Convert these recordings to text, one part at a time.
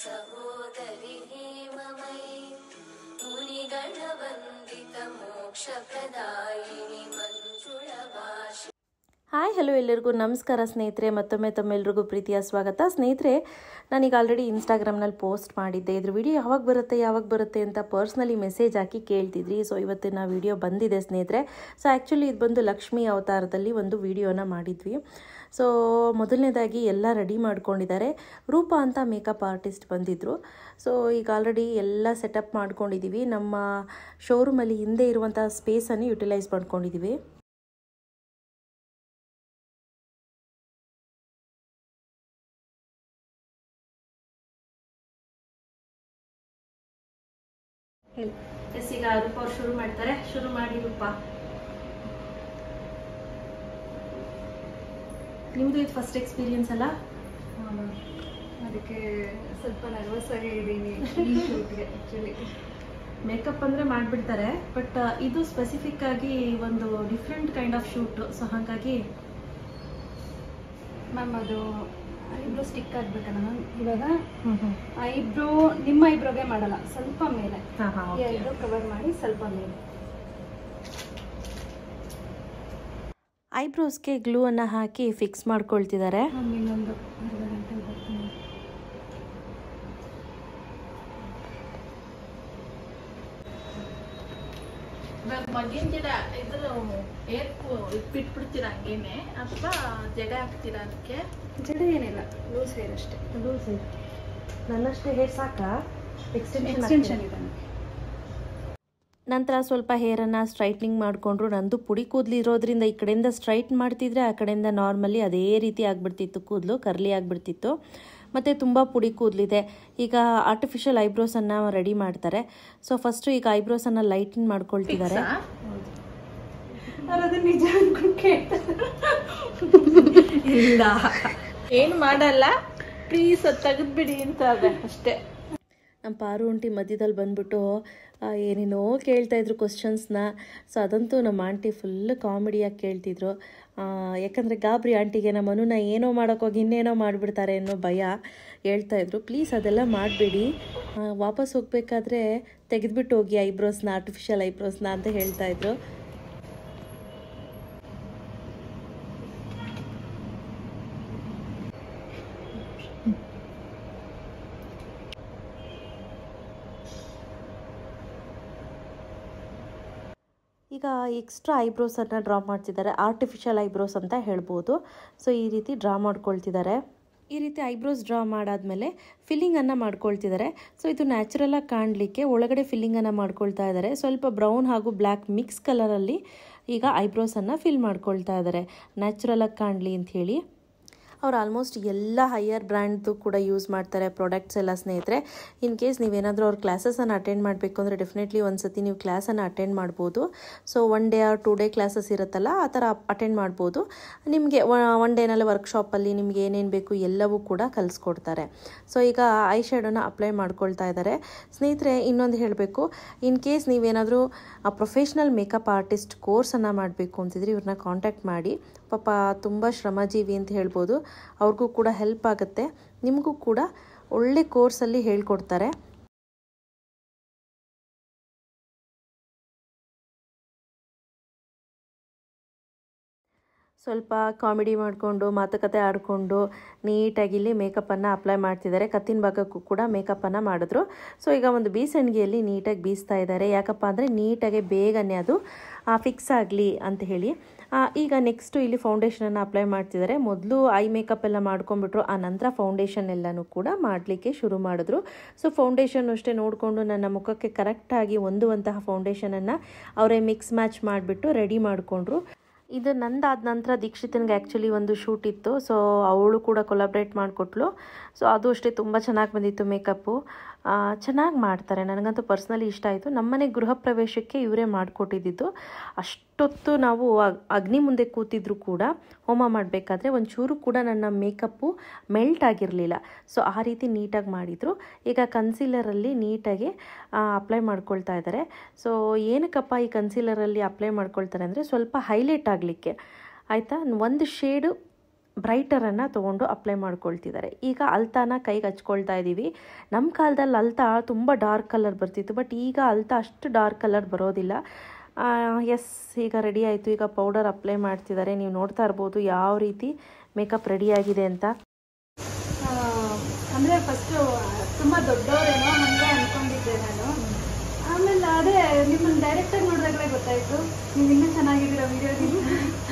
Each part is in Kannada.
सहोदरि हेममयि मुनिगणवन्दितमोक्षप्रदायिनि मञ्जुळभाषि ಹಾಯ್ ಹಲೋ ಎಲ್ಲರಿಗೂ ನಮಸ್ಕಾರ ಸ್ನೇಹಿತರೆ ಮತ್ತೊಮ್ಮೆ ತಮ್ಮೆಲ್ಲರಿಗೂ ಪ್ರೀತಿಯ ಸ್ವಾಗತ ಸ್ನೇಹಿತರೆ ನಾನೀಗ ಆಲ್ರೆಡಿ ಇನ್ಸ್ಟಾಗ್ರಾಮ್ನಲ್ಲಿ ಪೋಸ್ಟ್ ಮಾಡಿದ್ದೆ ಇದ್ರ ವಿಡಿಯೋ ಯಾವಾಗ ಬರುತ್ತೆ ಯಾವಾಗ ಬರುತ್ತೆ ಅಂತ ಪರ್ಸ್ನಲಿ ಮೆಸೇಜ್ ಹಾಕಿ ಕೇಳ್ತಿದ್ರಿ ಸೊ ಇವತ್ತಿನ ವಿಡಿಯೋ ಬಂದಿದೆ ಸ್ನೇಹಿತರೆ ಸೊ ಆ್ಯಕ್ಚುಲಿ ಇದು ಬಂದು ಲಕ್ಷ್ಮಿ ಅವತಾರದಲ್ಲಿ ಒಂದು ವಿಡಿಯೋನ ಮಾಡಿದ್ವಿ ಸೊ ಮೊದಲನೇದಾಗಿ ಎಲ್ಲ ರೆಡಿ ಮಾಡ್ಕೊಂಡಿದ್ದಾರೆ ರೂಪಾ ಅಂತ ಮೇಕಪ್ ಆರ್ಟಿಸ್ಟ್ ಬಂದಿದ್ದರು ಸೊ ಈಗ ಆಲ್ರೆಡಿ ಎಲ್ಲ ಸೆಟಪ್ ಮಾಡ್ಕೊಂಡಿದ್ದೀವಿ ನಮ್ಮ ಶೋರೂಮಲ್ಲಿ ಹಿಂದೆ ಇರುವಂಥ ಸ್ಪೇಸನ್ನು ಯುಟಿಲೈಸ್ ಮಾಡ್ಕೊಂಡಿದ್ದೀವಿ ಹೇಳಿ ಎಸ್ ಈಗ ರೂಪ ಅವ್ರು ಶುರು ಮಾಡ್ತಾರೆ ಶುರು ಮಾಡಿ ರೂಪ ನಿಮ್ದು ಇದು ಫಸ್ಟ್ ಎಕ್ಸ್ಪೀರಿಯನ್ಸ್ ಅಲ್ಲ ಅದಕ್ಕೆ ಸ್ವಲ್ಪ ನರ್ವಸ್ ಆಗಿ ಇದ್ದೀನಿ ಈ ಶೂಟ್ಗೆ ಆ್ಯಕ್ಚುಲಿ ಮೇಕಪ್ ಅಂದರೆ ಮಾಡಿಬಿಡ್ತಾರೆ ಬಟ್ ಇದು ಸ್ಪೆಸಿಫಿಕ್ ಆಗಿ ಒಂದು different kind of shoot so ಹಾಗಾಗಿ ಮ್ಯಾಮ್ ಅದು ಐಬ್ರೋ ಸ್ಟಿಕ್ ಆಗ್ಬೇಕಲ್ಲ ಮ್ಯಾಮ್ ಇವಾಗ ಐಬ್ರೋ ನಿಮ್ಮ ಐಬ್ರೋಗೆ ಮಾಡಲ್ಲ ಸ್ವಲ್ಪ ಮೇಲೆ ಹಾಂ ಹಾಂ ಈ ಐಬ್ರೋ ಕವರ್ ಮಾಡಿ ಸ್ವಲ್ಪ ಮೇಲೆ ಐಬ್ರೋಸ್ಗೆ ಗ್ಲೂ ಅನ್ನು ಹಾಕಿ ಫಿಕ್ಸ್ ಮಾಡ್ಕೊಳ್ತಿದ್ದಾರೆ ಮ್ಯಾಮ್ ಇನ್ನೊಂದು ಅರ್ಧ ಗಂಟೆ ಬರ್ತೀನಿ ಮಗಿನ ಗಿಡ ಇದು ಏರ್ ಬಿಟ್ಬಿಡ್ತೀರಾ ಹಂಗೇನೆ ಅಥವಾ ಜಡೆ ಹಾಕ್ತೀರಾ ಅದಕ್ಕೆ ಜಡೆ ಏನಿಲ್ಲ ಲೂಸ್ ಹೇರ್ ಅಷ್ಟೇ ನನ್ನಷ್ಟೇ ಹೇರ್ ಸಾಕಾ ಎಕ್ಸ್ಟೆನ್ಷನ್ ಇದೆ ನಂತರ ಸ್ವಲ್ಪ ಹೇರನ್ನು ಸ್ಟ್ರೈಟ್ನಿಂಗ್ ಮಾಡಿಕೊಂಡ್ರು ನಂದು ಪುಡಿ ಕೂದಲಿರೋದ್ರಿಂದ ಈ ಕಡೆಯಿಂದ ಸ್ಟ್ರೈಟ್ ಮಾಡ್ತಿದ್ರೆ ಆ ಕಡೆಯಿಂದ ನಾರ್ಮಲಿ ಅದೇ ರೀತಿ ಆಗಿಬಿಡ್ತಿತ್ತು ಕೂದಲು ಕರ್ಲಿ ಆಗಿಬಿಡ್ತಿತ್ತು ಮತ್ತು ತುಂಬ ಪುಡಿ ಕೂದಲಿದೆ ಈಗ ಆರ್ಟಿಫಿಷಿಯಲ್ ಐಬ್ರೋಸನ್ನು ರೆಡಿ ಮಾಡ್ತಾರೆ ಸೊ ಫಸ್ಟು ಈಗ ಐಬ್ರೋಸನ್ನು ಲೈಟನ್ ಮಾಡ್ಕೊಳ್ತಿದ್ದಾರೆ ಅವ್ರು ಅದನ್ನ ನಿಜ ಅನ್ಕೊಂಡು ಕೇಳ್ತಾರೆ ಇಲ್ಲ ಏನು ಮಾಡಲ್ಲ ಪ್ಲೀಸ್ ಅದು ತೆಗೆದ್ಬಿಡಿ ಅಂತ ಅದೇ ಅಷ್ಟೇ ನಮ್ಮ ಪಾರು ಆಂಟಿ ಮಧ್ಯದಲ್ಲಿ ಬಂದ್ಬಿಟ್ಟು ಆ, ಏನೇನೋ ಕೇಳ್ತಾ ಇದ್ರು ಕ್ವಶನ್ಸ್ನ ಸೊ ಅದಂತೂ ನಮ್ಮ ಆಂಟಿ ಫುಲ್ ಕಾಮಿಡಿಯಾಗಿ ಕೇಳ್ತಿದ್ರು ಆ, ಯಾಕಂದರೆ ಗಾಬರಿ ಆಂಟಿಗೆ ನಮ್ಮ ಮನುನ ಏನೋ ಮಾಡೋಕ್ಕೋಗಿ ಇನ್ನೇನೋ ಮಾಡಿಬಿಡ್ತಾರೆ ಅನ್ನೋ ಭಯ ಹೇಳ್ತಾ ಇದ್ರು ಪ್ಲೀಸ್ ಅದೆಲ್ಲ ಮಾಡಬೇಡಿ ವಾಪಸ್ ಹೋಗಬೇಕಾದ್ರೆ ತೆಗೆದ್ಬಿಟ್ಟು ಹೋಗಿ ಐಬ್ರೋಸ್ನ ಆರ್ಟಿಫಿಷಿಯಲ್ ಐಬ್ರೋಸ್ನ ಅಂತ ಹೇಳ್ತಾ ಇದ್ರು ಈಗ ಎಕ್ಸ್ಟ್ರಾ ಐಬ್ರೋಸನ್ನು ಡ್ರಾ ಮಾಡ್ತಿದ್ದಾರೆ ಆರ್ಟಿಫಿಷಿಯಲ್ ಐಬ್ರೋಸ್ ಅಂತ ಹೇಳ್ಬೋದು ಸೊ ಈ ರೀತಿ ಡ್ರಾ ಮಾಡ್ಕೊಳ್ತಿದ್ದಾರೆ ಈ ರೀತಿ ಐಬ್ರೋಸ್ ಡ್ರಾ ಮಾಡಾದ್ಮೇಲೆ ಫಿಲ್ಲಿಂಗನ್ನು ಮಾಡ್ಕೊಳ್ತಿದ್ದಾರೆ ಸೊ ಇದು ನ್ಯಾಚುರಲಾಗಿ ಕಾಣಲಿಕ್ಕೆ ಒಳಗಡೆ ಫಿಲ್ಲಿಂಗನ್ನು ಮಾಡ್ಕೊಳ್ತಾ ಇದ್ದಾರೆ ಸ್ವಲ್ಪ ಬ್ರೌನ್ ಹಾಗೂ ಬ್ಲ್ಯಾಕ್ ಮಿಕ್ಸ್ ಕಲರಲ್ಲಿ ಈಗ ಐಬ್ರೋಸನ್ನು ಫಿಲ್ ಮಾಡ್ಕೊಳ್ತಾ ಇದ್ದಾರೆ ನ್ಯಾಚುರಲಾಗಿ ಕಾಣಲಿ ಅಂತ ಹೇಳಿ ಅವ್ರು ಆಲ್ಮೋಸ್ಟ್ ಎಲ್ಲ ಹೈಯರ್ ಬ್ರ್ಯಾಂಡ್ದು ಕೂಡ ಯೂಸ್ ಮಾಡ್ತಾರೆ ಪ್ರಾಡಕ್ಟ್ಸ್ ಎಲ್ಲ ಸ್ನೇಹಿತರೆ ಇನ್ ಕೇಸ್ ನೀವೇನಾದರೂ ಅವ್ರ ಕ್ಲಾಸಸನ್ನು ಅಟೆಂಡ್ ಮಾಡಬೇಕು ಅಂದರೆ ಡೆಫಿನೆಟ್ಲಿ ಒಂದು ಸತಿ ನೀವು ಕ್ಲಾಸನ್ನು ಅಟೆಂಡ್ ಮಾಡ್ಬೋದು so one day or two day classes ಇರುತ್ತಲ್ಲ ಆ ಥರ ಅಟೆಂಡ್ ಮಾಡ್ಬೋದು ನಿಮಗೆ ಒನ್ ಡೇನಲ್ಲಿ ವರ್ಕ್ಶಾಪಲ್ಲಿ ನಿಮ್ಗೆ ಏನೇನು ಬೇಕು ಎಲ್ಲವೂ ಕೂಡ ಕಲಿಸ್ಕೊಡ್ತಾರೆ ಸೊ ಈಗ ಐ ಶ್ಯಾಡೋನ ಅಪ್ಲೈ ಮಾಡ್ಕೊಳ್ತಾ ಇದ್ದಾರೆ ಸ್ನೇಹಿತರೆ ಇನ್ನೊಂದು ಹೇಳಬೇಕು ಇನ್ ಕೇಸ್ ನೀವೇನಾದರೂ ಪ್ರೊಫೆಷ್ನಲ್ ಮೇಕಪ್ ಆರ್ಟಿಸ್ಟ್ ಕೋರ್ಸನ್ನು ಮಾಡಬೇಕು ಅಂತಿದ್ರೆ ಇವ್ರನ್ನ ಕಾಂಟ್ಯಾಕ್ಟ್ ಮಾಡಿ ಪಾಪ ತುಂಬ ಶ್ರಮಜೀವಿ ಅಂತ ಹೇಳ್ಬೋದು ಅವ್ರಿಗೂ ಕೂಡ ಹೆಲ್ಪ್ ಆಗುತ್ತೆ ನಿಮಗೂ ಕೂಡ ಒಳ್ಳೆ ಕೋರ್ಸಲ್ಲಿ ಹೇಳ್ಕೊಡ್ತಾರೆ ಸ್ವಲ್ಪ ಕಾಮಿಡಿ ಮಾಡಿಕೊಂಡು ಮಾತುಕತೆ ಆಡಿಕೊಂಡು ನೀಟಾಗಿ ಇಲ್ಲಿ ಮೇಕಪ್ಪನ್ನು ಅಪ್ಲೈ ಮಾಡ್ತಿದ್ದಾರೆ ಕತ್ತಿನ ಭಾಗಕ್ಕೂ ಕೂಡ ಮೇಕಪ್ಪನ್ನು ಮಾಡಿದ್ರು ಸೊ ಈಗ ಒಂದು ಬೀಸಣಿಗೆಯಲ್ಲಿ ನೀಟಾಗಿ ಬೀಸ್ತಾ ಇದ್ದಾರೆ ಯಾಕಪ್ಪ ಅಂದರೆ ನೀಟಾಗಿ ಬೇಗನೆ ಅದು ಫಿಕ್ಸ್ ಆಗಲಿ ಅಂತ ಹೇಳಿ ಆ, ಈಗ ನೆಕ್ಸ್ಟು ಇಲ್ಲಿ ಫೌಂಡೇಶನನ್ನು ಅಪ್ಲೈ ಮಾಡ್ತಿದ್ದಾರೆ ಮೊದಲು ಐ ಮೇಕಪ್ ಎಲ್ಲ ಮಾಡ್ಕೊಂಡ್ಬಿಟ್ರು ಆ ನಂತರ ಫೌಂಡೇಶನ್ ಎಲ್ಲನೂ ಕೂಡ ಮಾಡಲಿಕ್ಕೆ ಶುರು ಮಾಡಿದ್ರು ಸೊ ಫೌಂಡೇಶನ್ ಅಷ್ಟೇ ನೋಡಿಕೊಂಡು ನನ್ನ ಮುಖಕ್ಕೆ ಕರೆಕ್ಟಾಗಿ ಹೊಂದುವಂತಹ ಫೌಂಡೇಶನನ್ನು ಅವರೇ ಮಿಕ್ಸ್ ಮ್ಯಾಚ್ ಮಾಡಿಬಿಟ್ಟು ರೆಡಿ ಮಾಡಿಕೊಂಡ್ರು ಇದು ನಂದಾದ ನಂತರ ದೀಕ್ಷಿತನಿಗೆ ಆ್ಯಕ್ಚುಲಿ ಒಂದು ಶೂಟ್ ಇತ್ತು ಸೊ ಅವಳು ಕೂಡ ಕೊಲಾಬ್ರೇಟ್ ಮಾಡಿಕೊಟ್ಲು ಸೊ ಅದು ಅಷ್ಟೇ ತುಂಬ ಚೆನ್ನಾಗಿ ಬಂದಿತ್ತು ಮೇಕಪ್ಪು ಚೆನ್ನಾಗಿ ಮಾಡ್ತಾರೆ ನನಗಂತೂ ಪರ್ಸ್ನಲಿ ಇಷ್ಟ ಆಯಿತು ನಮ್ಮನೆ ಗೃಹ ಪ್ರವೇಶಕ್ಕೆ ಇವರೇ ಮಾಡಿಕೊಟ್ಟಿದ್ದು ಅಷ್ಟೊತ್ತು ನಾವು ಅಗ್- ಅಗ್ನಿ ಮುಂದೆ ಕೂತಿದ್ರು ಕೂಡ ಹೋಮ ಮಾಡಬೇಕಾದ್ರೆ ಒಂಚೂರು ಕೂಡ ನನ್ನ ಮೇಕಪ್ಪು ಮೆಲ್ಟ್ ಆಗಿರಲಿಲ್ಲ ಸೊ ಆ ರೀತಿ ನೀಟಾಗಿ ಮಾಡಿದರು ಈಗ ಕನ್ಸೀಲರಲ್ಲಿ ನೀಟಾಗಿ ಅಪ್ಲೈ ಮಾಡ್ಕೊಳ್ತಾ ಇದ್ದಾರೆ ಸೊ ಏನಕ್ಕಪ್ಪ ಈ ಕನ್ಸೀಲರಲ್ಲಿ ಅಪ್ಲೈ ಮಾಡ್ಕೊಳ್ತಾರೆ ಅಂದರೆ ಸ್ವಲ್ಪ ಹೈಲೈಟ್ ಆಗಲಿಕ್ಕೆ ಆಯಿತಾ ಒಂದು ಶೇಡು ಬ್ರೈಟರನ್ನು ತೊಗೊಂಡು ಅಪ್ಲೈ ಮಾಡ್ಕೊಳ್ತಿದ್ದಾರೆ ಈಗ ಅಲ್ತಾನ ಕೈಗೆ ಹಚ್ಕೊಳ್ತಾ ಇದ್ದೀವಿ ನಮ್ಮ ಕಾಲದಲ್ಲಿ ಅಲ್ತಾ ತುಂಬ ಡಾರ್ಕ್ ಕಲರ್ ಬರ್ತಿತ್ತು ಬಟ್ ಈಗ ಅಲ್ತಾ ಅಷ್ಟು ಡಾರ್ಕ್ ಕಲರ್ ಬರೋದಿಲ್ಲ ಎಸ್ ಈಗ ರೆಡಿ ಆಯಿತು ಈಗ ಪೌಡರ್ ಅಪ್ಲೈ ಮಾಡ್ತಿದ್ದಾರೆ ನೀವು ನೋಡ್ತಾ ಇರ್ಬೋದು ಯಾವ ರೀತಿ ಮೇಕಪ್ ರೆಡಿಯಾಗಿದೆ ಅಂತ ಆ, ಅಂದ್ರೆ ಫಸ್ಟ್ ತುಂಬಾ ದೊಡ್ಡವರೇನೋ ಹಂಗೆ ಅನ್ಕೊಂಡಿದ್ದೆ ನಾನು ಆಮೇಲೆ ಅದೇ ನಿಮ್ಮನ್ನ ಡೈರೆಕ್ಟ್ ಆಗಿ ನೋಡಿದಾಗಲೇ ಗೊತ್ತಾಯ್ತು ನೀವು ಇನ್ನೂ ಚೆನ್ನಾಗಿದ್ದೀರಾ ವಿಡಿಯೋದಲ್ಲಿ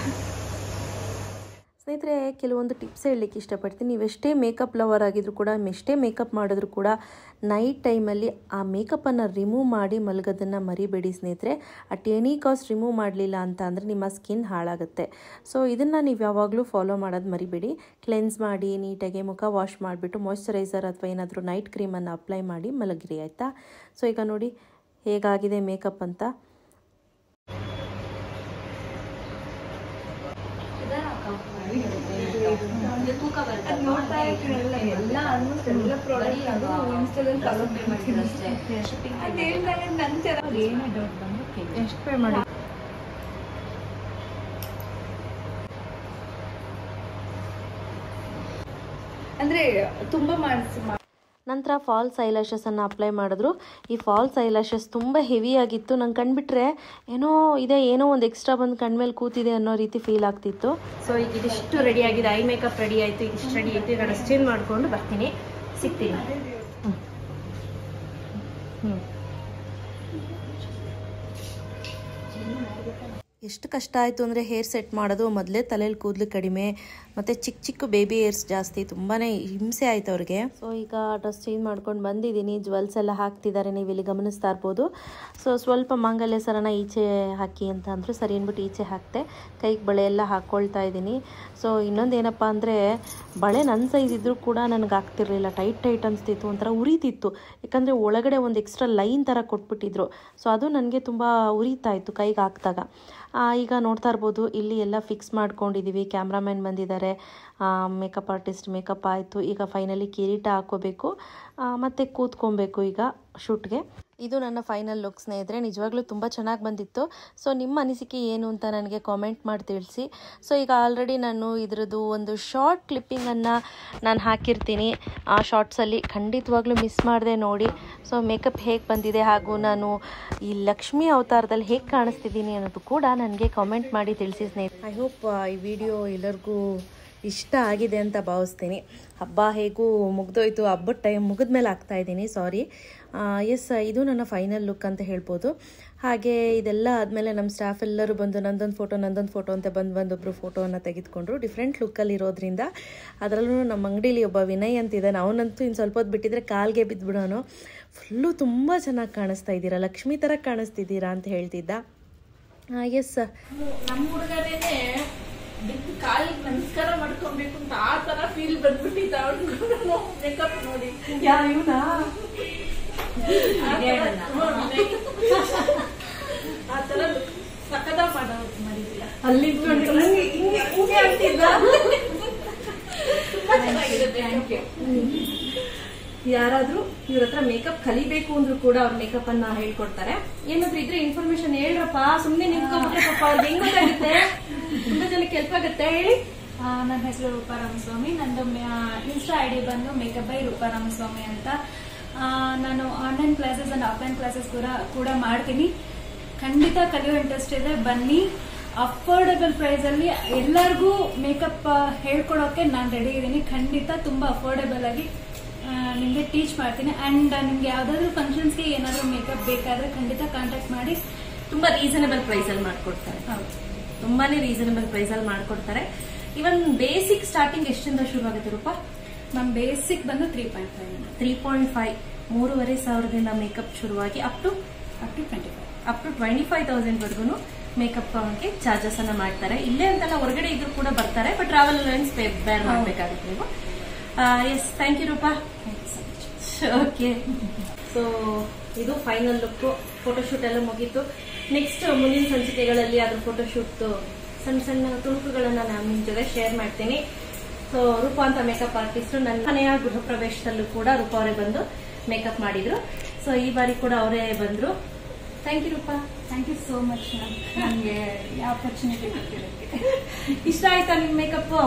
ಸ್ನೇಹಿತರೆ ಕೆಲವೊಂದು ಟಿಪ್ಸ್ ಹೇಳಲಿಕ್ಕೆ ಇಷ್ಟಪಡ್ತೀನಿ ನೀವೆಷ್ಟೇ ಮೇಕಪ್ ಲವರ್ ಆಗಿದ್ರು ಕೂಡ ಎಷ್ಟೇ ಮೇಕಪ್ ಮಾಡಿದ್ರು ಕೂಡ ನೈಟ್ ಟೈಮಲ್ಲಿ ಆ ಮೇಕಪ್ಪನ್ನು ರಿಮೂವ್ ಮಾಡಿ ಮಲಗೋದನ್ನು ಮರಿಬೇಡಿ ಸ್ನೇಹಿತರೆ ಅಟ್ ಎನಿ ಕಾಸ್ಟ್ ರಿಮೂವ್ ಮಾಡಲಿಲ್ಲ ಅಂತ ಅಂದರೆ ನಿಮ್ಮ ಸ್ಕಿನ್ ಹಾಳಾಗುತ್ತೆ ಸೊ ಇದನ್ನು ನೀವು ಯಾವಾಗಲೂ ಫಾಲೋ ಮಾಡೋದು ಮರಿಬೇಡಿ ಕ್ಲೆನ್ಸ್ ಮಾಡಿ ನೀಟಾಗಿ ಮುಖ ವಾಶ್ ಮಾಡಿಬಿಟ್ಟು ಮಾಯ್ಶ್ಚರೈಸರ್ ಅಥವಾ ಏನಾದರೂ ನೈಟ್ ಕ್ರೀಮನ್ನು ಅಪ್ಲೈ ಮಾಡಿ ಮಲಗಿರಿ ಆಯಿತಾ ಸೊ ಈಗ ನೋಡಿ ಹೇಗಾಗಿದೆ ಮೇಕಪ್ ಅಂತ ನೋಡ್ತಾ ಇರ್ತೀರಲ್ಲ ಎಲ್ಲ ಆಲ್ಮೋಸ್ಟ್ ಎಲ್ಲ ಪ್ರಾಡಕ್ಟ್ ಅದು ಇನ್ಸ್ಟಾದಲ್ಲಿ ಫಾಲೋ ಮಾಡ್ತೀನಿ ಅದು ಹೇಳ್ದಾಗ ನನ್ನ ಚೆನ್ನಾಗಿ ಏನೇ ಡೌಟ್ ಬಂದು ಎಷ್ಟು ಪೇ ಮಾಡಿ ಅಂದ್ರೆ ತುಂಬಾ ಮಾಡಿಸಿ ನಂತರ ಫಾಲ್ಸ್ ಐಲ್ಯಾಶಸನ್ನು ಅಪ್ಲೈ ಮಾಡಿದ್ರು ಈ ಫಾಲ್ಸ್ ಐಲ್ಯಾಶಸ್ ತುಂಬ ಹೆವಿ ಆಗಿತ್ತು ನಂಗೆ ಕಂಡ್ಬಿಟ್ರೆ ಏನೋ ಇದೆ ಏನೋ ಒಂದು ಎಕ್ಸ್ಟ್ರಾ ಬಂದು ಕಣ್ಮೇಲೆ ಕೂತಿದೆ ಅನ್ನೋ ರೀತಿ ಫೀಲ್ ಆಗ್ತಿತ್ತು ಸೊ ಈಗ ಇದಿಷ್ಟು ರೆಡಿ ಆಗಿದೆ ಐ ಮೇಕಪ್ ರೆಡಿ ಆಯಿತು ಇದಿಷ್ಟು ರೆಡಿ ಆಯಿತು ಈಗ ಡ್ರೆಸ್ ಚೇಂಜ್ ಮಾಡಿಕೊಂಡು ಬರ್ತೀನಿ ಸಿಗ್ತೀನಿ ಹ್ಞೂ ಎಷ್ಟು ಕಷ್ಟ ಆಯಿತು ಅಂದರೆ ಹೇರ್ ಸೆಟ್ ಮಾಡೋದು ಮೊದಲೇ ತಲೆಯಲ್ಲಿ ಕೂದಲು ಕಡಿಮೆ ಮತ್ತು ಚಿಕ್ಕ ಚಿಕ್ಕ ಬೇಬಿ ಹೇರ್ಸ್ ಜಾಸ್ತಿ ತುಂಬಾ ಹಿಂಸೆ ಆಯ್ತು ಅವ್ರಿಗೆ ಸೊ ಈಗ ಡ್ರೆಸ್ ಚೇಂಜ್ ಮಾಡ್ಕೊಂಡು ಬಂದಿದ್ದೀನಿ ಜ್ಯುವೆಲ್ಸ್ ಎಲ್ಲ ಹಾಕ್ತಿದ್ದಾರೆ ನೀವು ಇಲ್ಲಿ ಗಮನಿಸ್ತಾ ಇರ್ಬೋದು ಸೊ ಸ್ವಲ್ಪ ಮಾಂಗಲ್ಯ ಸರನ ಈಚೆ ಹಾಕಿ ಅಂತ ಅಂದರು ಸರಿ ಅಂದ್ಬಿಟ್ಟು ಈಚೆ ಹಾಕ್ತೆ ಕೈಗೆ ಬಳೆ ಎಲ್ಲ ಹಾಕ್ಕೊಳ್ತಾ ಇದ್ದೀನಿ ಸೊ ಇನ್ನೊಂದು ಏನಪ್ಪ ಅಂದರೆ ಬಳೆ ನನ್ನ ಸೈಜ್ ಇದ್ದರೂ ಕೂಡ ನನಗೆ ಆಗ್ತಿರ್ಲಿಲ್ಲ ಟೈಟ್ ಟೈಟ್ ಅನಿಸ್ತಿತ್ತು ಒಂಥರ ಉರಿತಿತ್ತು ಯಾಕಂದರೆ ಒಳಗಡೆ ಒಂದು ಎಕ್ಸ್ಟ್ರಾ ಲೈನ್ ಥರ ಕೊಟ್ಬಿಟ್ಟಿದ್ರು ಸೊ ಅದು ನನಗೆ ತುಂಬ ಉರಿತಾ ಇತ್ತು ಕೈಗೆ ಹಾಕಿದಾಗ ಈಗ ನೋಡ್ತಾ ಇರ್ಬೋದು ಇಲ್ಲಿ ಎಲ್ಲ ಫಿಕ್ಸ್ ಮಾಡ್ಕೊಂಡಿದ್ದೀವಿ ಕ್ಯಾಮ್ರಾಮ್ಯಾನ್ ಬಂದಿದ್ದಾರೆ ಮೇಕಪ್ ಆರ್ಟಿಸ್ಟ್ ಮೇಕಪ್ ಆಯಿತು ಈಗ ಫೈನಲಿ ಕಿರೀಟ ಹಾಕ್ಕೋಬೇಕು ಮತ್ತು ಕೂತ್ಕೊಬೇಕು ಈಗ ಶೂಟ್ಗೆ ಇದು ನನ್ನ ಫೈನಲ್ ಲುಕ್ ಸ್ನೇಹಿತರೆ ನಿಜವಾಗ್ಲೂ ತುಂಬ ಚೆನ್ನಾಗಿ ಬಂದಿತ್ತು ಸೊ ನಿಮ್ಮ ಅನಿಸಿಕೆ ಏನು ಅಂತ ನನಗೆ ಕಾಮೆಂಟ್ ಮಾಡಿ ತಿಳಿಸಿ ಸೊ ಈಗ ಆಲ್ರೆಡಿ ನಾನು ಇದ್ರದ್ದು ಒಂದು ಶಾರ್ಟ್ ಕ್ಲಿಪ್ಪಿಂಗನ್ನು ನಾನು ಹಾಕಿರ್ತೀನಿ ಆ ಶಾರ್ಟ್ಸಲ್ಲಿ ಖಂಡಿತವಾಗ್ಲೂ ಮಿಸ್ ಮಾಡಿದೆ ನೋಡಿ ಸೊ ಮೇಕಪ್ ಹೇಗೆ ಬಂದಿದೆ ಹಾಗೂ ನಾನು ಈ ಲಕ್ಷ್ಮಿ ಅವತಾರದಲ್ಲಿ ಹೇಗೆ ಕಾಣಿಸ್ತಿದ್ದೀನಿ ಅನ್ನೋದು ಕೂಡ ನನಗೆ ಕಾಮೆಂಟ್ ಮಾಡಿ ತಿಳಿಸಿ ಸ್ನೇಹಿತರೆ ಐ ಹೋಪ್ ಈ ವಿಡಿಯೋ ಎಲ್ಲರಿಗೂ ಇಷ್ಟ ಆಗಿದೆ ಅಂತ ಭಾವಿಸ್ತೀನಿ ಹಬ್ಬ ಹೇಗೂ ಮುಗ್ದೋಯ್ತು ಹಬ್ಬದ ಟೈಮ್ ಮುಗಿದ್ಮೇಲೆ ಆಗ್ತಾ ಇದ್ದೀನಿ ಸಾರಿ ಎಸ್ ಇದು ನನ್ನ ಫೈನಲ್ ಲುಕ್ ಅಂತ ಹೇಳ್ಬೋದು ಹಾಗೆ ಇದೆಲ್ಲ ಆದಮೇಲೆ ನಮ್ಮ ಸ್ಟಾಫ್ ಎಲ್ಲರೂ ಬಂದು ನಂದೊಂದು ಫೋಟೋ ನಂದೊಂದು ಫೋಟೋ ಅಂತ ಬಂದು ಬಂದೊಬ್ಬರು ಫೋಟೋವನ್ನು ತೆಗೆದುಕೊಂಡ್ರು ಡಿಫ್ರೆಂಟ್ ಲುಕ್ಕಲ್ಲಿ ಇರೋದ್ರಿಂದ ಅದರಲ್ಲೂ ನಮ್ಮ ಅಂಗಡೀಲಿ ಒಬ್ಬ ವಿನಯ್ ಅಂತಿದ್ದಾನೆ ಅವನಂತೂ ಇನ್ನು ಸ್ವಲ್ಪ ಹೊತ್ತು ಬಿಟ್ಟಿದ್ರೆ ಕಾಲ್ಗೆ ಬಿದ್ದುಬಿಡೋನು ಫುಲ್ಲು ತುಂಬ ಚೆನ್ನಾಗಿ ಕಾಣಿಸ್ತಾ ಇದ್ದೀರಾ ಲಕ್ಷ್ಮಿ ಥರ ಕಾಣಿಸ್ತಿದ್ದೀರಾ ಅಂತ ಹೇಳ್ತಿದ್ದ ಎಸ್ ನಮ್ಮ ಹುಡುಗನೇನೆ ಬಿದ್ದು ಕಾಲಿಗೆ ನಮಸ್ಕಾರ ಮಾಡ್ಕೊಬೇಕು ಅಂತ ಆ ತರ ಫೀಲ್ ಬಂದ್ಬಿಟ್ಟಿದ್ದ ಅವ್ನಿಗೂ ಮೇಕಪ್ ನೋಡಿ ಆ ತರ ಸಕದ ಮಾಡೋದು ಮಾಡಿದ್ಯಾ ಅಲ್ಲಿ ಹಿಂಗೆ ಅಂತಿದ್ದ ತುಂಬಾ ಚೆನ್ನಾಗಿದೆ ಥ್ಯಾಂಕ್ ಯು ಯಾರಾದರೂ ಇವ್ರ ಹತ್ರ ಮೇಕಪ್ ಕಲಿಬೇಕು ಅಂದ್ರೂ ಕೂಡ ಅವ್ರ ಮೇಕಪ್ ಅನ್ನ ಹೇಳ್ಕೊಡ್ತಾರೆ ಏನಾದ್ರೂ ಇದ್ರೆ ಇನ್ಫಾರ್ಮೇಶನ್ ಹೇಳ್ರಪ್ಪ ಸುಮ್ಮನೆ ನಿಂತ್ಕೊಂಡ್ಬಿಟ್ರೆ ಪಾಪ ಅವ್ರಿಗೆ ಹೆಂಗ್ ಗೊತ್ತಾಗುತ್ತೆ ತುಂಬಾ ಜನಕ್ಕೆ ಹೆಲ್ಪ್ ಆಗುತ್ತೆ ಹೇಳಿ ಆ, ನನ್ನ ಹೆಸರು ರೂಪಾ ರಾಮಸ್ವಾಮಿ ನಂದು ಇನ್ಸ್ಟಾ ಐ ಡಿ ಬಂದು ಮೇಕಪ್ ಬೈ ರೂಪಾ ರಾಮಸ್ವಾಮಿ ಅಂತ ಆ, ನಾನು online classes and offline classes ಕೂಡ ಕೂಡ ಮಾಡ್ತೀನಿ ಖಂಡಿತ ಕಲಿಯೋ ಇಂಟ್ರೆಸ್ಟ್ ಇದೆ ಬನ್ನಿ ಅಫೋರ್ಡಬಲ್ ಪ್ರೈಸ್ ಅಲ್ಲಿ ಎಲ್ಲರಿಗೂ ಮೇಕಪ್ ಹೇಳ್ಕೊಡೋಕೆ ನಾನು ರೆಡಿ ಇದ್ದೀನಿ ಖಂಡಿತ ತುಂಬಾ ಅಫೋರ್ಡಬಲ್ ಆಗಿ ಆ, ನಿಮ್ಗೆ ಟೀಚ್ ಮಾಡ್ತೀನಿ ಅಂಡ್ ನಿಮ್ಗೆ ಯಾವ್ದಾದ್ರು ಫಂಕ್ಷನ್ಸ್ಗೆ ಏನಾದ್ರು ಮೇಕಪ್ ಬೇಕಾದ್ರೆ ಖಂಡಿತ ಕಾಂಟ್ಯಾಕ್ಟ್ ಮಾಡಿ ತುಂಬಾ ರೀಸನಬಲ್ ಪ್ರೈಸ್ ಅಲ್ಲಿ ಮಾಡ್ಕೊಡ್ತಾರೆ ಹೌದು ತುಂಬಾನೇ ರೀಸನಬಲ್ ಪ್ರೈಸ್ ಅಲ್ಲಿ ಮಾಡ್ಕೊಡ್ತಾರೆ ಇವನ್ ಬೇಸಿಕ್ ಸ್ಟಾರ್ಟಿಂಗ್ ಎಷ್ಟಿಂದ ಶುರು ಆಗುತ್ತೆ ರೂಪ ನಮ್ಮ ಬೇಸಿಕ್ ಬಂದು three point five three point five ಮೂರುವರೆ ಸಾವಿರದಿಂದ ಮೇಕಪ್ ಶುರುವಾಗಿ up to up to twenty five up to twenty five thousand ವರ್ಗು ಮೇಕಪ್ ಗೆ ಚಾರ್ಜಸ್ ಅನ್ನ ಮಾಡ್ತಾರೆ ಇಲ್ಲೇ ಅಂತಲ್ಲ ಹೊರಗಡೆ ಇದ್ರು ಕೂಡ ಬರ್ತಾರೆ ಬಟ್ ಟ್ರಾವೆಲ್ ಅಲವೆನ್ಸ್ ಬೇರ್ ಮಾಡಬೇಕಾಗುತ್ತೆ ನೀವು yes thank you Roopa thank you so much okay so ಇದು ಫೈನಲ್ ಲುಕ್ ಫೋಟೋಶೂಟ್ ಎಲ್ಲ ಮುಗೀತು ನೆಕ್ಸ್ಟ್ ಮುಂದಿನ ಸಂಚಿಕೆಗಳಲ್ಲಿ ಅದ್ರ ಫೋಟೋಶೂಟ್ ಸಣ್ಣ ಸಣ್ಣ ತುಣುಕುಗಳನ್ನ ನಾನು ನಿಮ್ ಜೊತೆ ಶೇರ್ ಮಾಡ್ತೀನಿ ಸೊ ರೂಪಾ ಅಂತ ಮೇಕಪ್ ಆರ್ಟಿಸ್ಟ್ ನನ್ನ ಮನೆಯ ಗೃಹ ಪ್ರವೇಶದಲ್ಲೂ ಕೂಡ ರೂಪಾ ಅವರೇ ಬಂದು ಮೇಕಪ್ ಮಾಡಿದ್ರು ಸೊ ಈ ಬಾರಿ ಕೂಡ ಅವರೇ ಬಂದ್ರು thank you Roopa thank you so much ma'am ನನಗೆ ಈ ಆಪರ್ಚುನಿಟಿ ಕೊಟ್ಟಿರೋಕ್ಕೆ ಇಷ್ಟ ಆಯ್ತಾ ನಿಮ್ ಮೇಕಪ್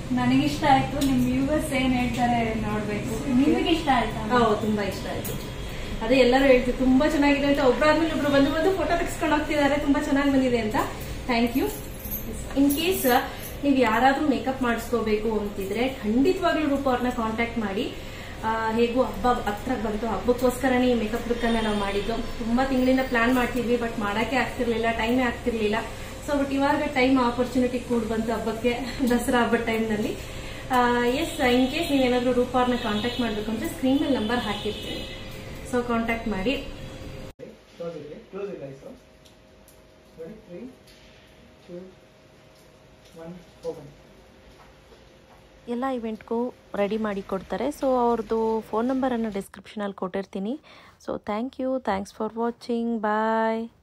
ನನಗಿಷ್ಟ ಆಯ್ತು ನಿಮ್ ವ್ಯೂವರ್ಸ್ ಏನ್ ಹೇಳ್ತಾರೆ ನೋಡ್ಬೇಕು ನಿಮಗೆ ಇಷ್ಟ ಆಯ್ತಾ ಹೌದು ತುಂಬಾ ಇಷ್ಟ ಆಯ್ತು ಅದೇ ಎಲ್ಲರೂ ಹೇಳ್ತೀವಿ ತುಂಬಾ ಚೆನ್ನಾಗಿದೆ ಅಂತ ಒಬ್ರಾದ್ಮೇಲೆ ಒಬ್ರು ಬಂದು ಬಂದು ಫೋಟೋ ತೆಗೆಸ್ಕೊಂಡು ಹೋಗ್ತಿದ್ದಾರೆ ತುಂಬಾ ಚೆನ್ನಾಗಿ ಬಂದಿದೆ ಅಂತ ಥ್ಯಾಂಕ್ ಯು ಇನ್ ಕೇಸ್ ನೀವು ಯಾರಾದ್ರೂ ಮೇಕಪ್ ಮಾಡಿಸ್ಕೋಬೇಕು ಅಂತಿದ್ರೆ ಖಂಡಿತವಾಗ್ಲೂ ರೂಪ ಅವ್ರನ್ನ ಕಾಂಟ್ಯಾಕ್ಟ್ ಮಾಡಿ ಆ, ಹೇಗೂ ಹಬ್ಬ ಹತ್ರ ಬಂತು ಹಬ್ಬಕ್ಕೋಸ್ಕರನೇ ಈ ಮೇಕಪ್ ಲುಕ್ ಅನ್ನ ನಾವು ಮಾಡಿದ್ದು ತುಂಬಾ ತಿಂಗಳಿಂದ ಪ್ಲಾನ್ ಮಾಡ್ತಿದ್ವಿ ಬಟ್ ಮಾಡಕ್ಕೆ ಆಗ್ತಿರ್ಲಿಲ್ಲ ಟೈಮೇ ಆಗ್ತಿರ್ಲಿಲ್ಲ ಸೊ ಬಟ್ ಇವಾಗ ಟೈಮ್ ಆಪರ್ಚುನಿಟಿ ಕೂಡ ಬಂತು ಹಬ್ಬಕ್ಕೆ ದಸರಾ ಹಬ್ಬದ ಟೈಮ್ನಲ್ಲಿ ಎಸ್ ಇನ್ ಕೇಸ್ ನೀವೇನಾದ್ರೂ ರೂಪ ಅವ್ರನ್ನ ಕಾಂಟ್ಯಾಕ್ಟ್ ಮಾಡಬೇಕು ಅಂದ್ರೆ ಸ್ಕ್ರೀನ್ ಮೇಲೆ ನಂಬರ್ ಹಾಕಿರ್ತೀನಿ ಸೊ ಕಾಂಟ್ಯಾಕ್ಟ್ ಮಾಡಿ Close it, okay? Close it, guys. huh? Ready? Three, two, one, open. ಎಲ್ಲ ಇವೆಂಟ್ಗೂ ರೆಡಿ ಮಾಡಿ ಕೊಡ್ತಾರೆ ಸೊ ಅವ್ರದ್ದು ಫೋನ್ ನಂಬರನ್ನು ಡಿಸ್ಕ್ರಿಪ್ಷನಲ್ಲಿ ಕೊಟ್ಟಿರ್ತೀನಿ so thank you thanks for watching bye